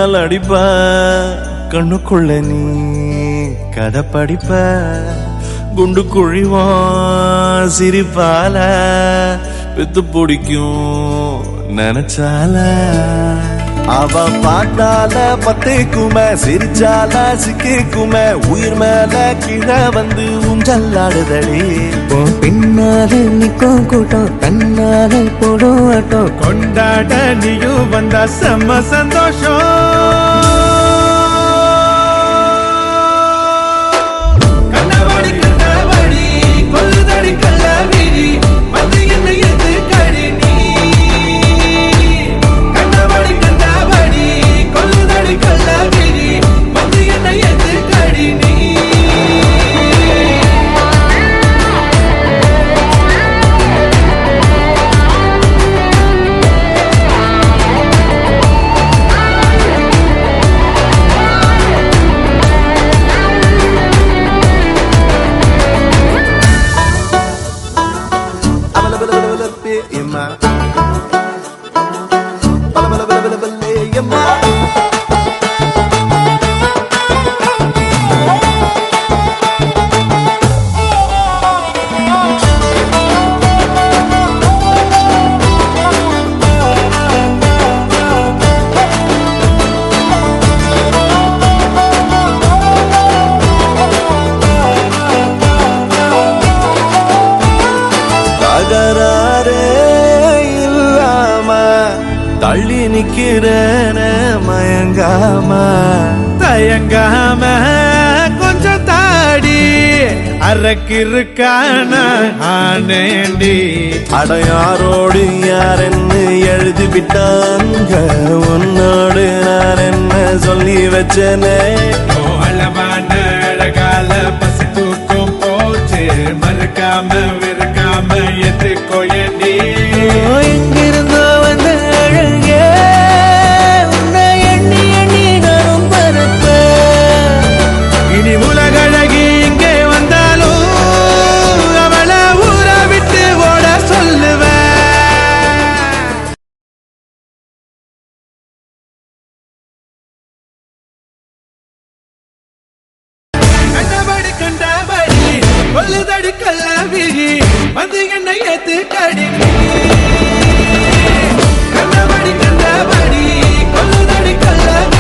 கண்ணால் அடிப்ப கண்ணுக்குள்ள நீ கதை படிப்ப குண்டு குழிவான் சிரிப்பால பித்து பிடிக்கும் நினைச்சால அவ பாட்டால பத்தேக்குமே சிரிச்சால சிக்கிக்குமே உயிர் மேல கீழே வந்து ஊஞ்சல்லாடுதடி உன் பின்னாலே நிக்கும் கூட்டம் தன்னாலே போடும் ஆட்டம் கொண்டாட நீயும் வந்தா செம்ம சந்தோஷம் கண்ணவாடி கண்ணவாடி கொல்லுதடி கள்ளவிழி வந்து என்ன எது கடி நீ கண்ணவாடி கண்ணவாடி கொல்லுதடி கள்ளவிழி வந்து என்ன எது கடி நீ தகராறே இல்லாம தள்ளி நிக்கிறேன மயங்காம தயங்காம கொஞ்சம் தாடி அரக்கிருக்கான ஆனேண்டி அடையாரோடு யாரென்னு எழுதி விட்டாங்க உன்னோடு நான் என்ன சொல்லி வச்சனே அழகான அழகால பசி தூக்கம் போச்சு மறுக்காம வெறுக்காம எதுக்கோ ஏண்டி எங்கிருந்தோ வந்த அழகே உன்னை எண்ணி எண்ணி நானும் பரப்பேன் இனி உலகழகி இங்கே வந்தாலும் அவளை ஊற விட்டு ஓட சொல்லுவேன் கண்டபடி கண்டபடி கொல்லுதடி கள்ளவிழி வந்து என்ன ஏத்து கடி கண்டபடி கண்டபடி கொல்லுதடி கள்ளவிழி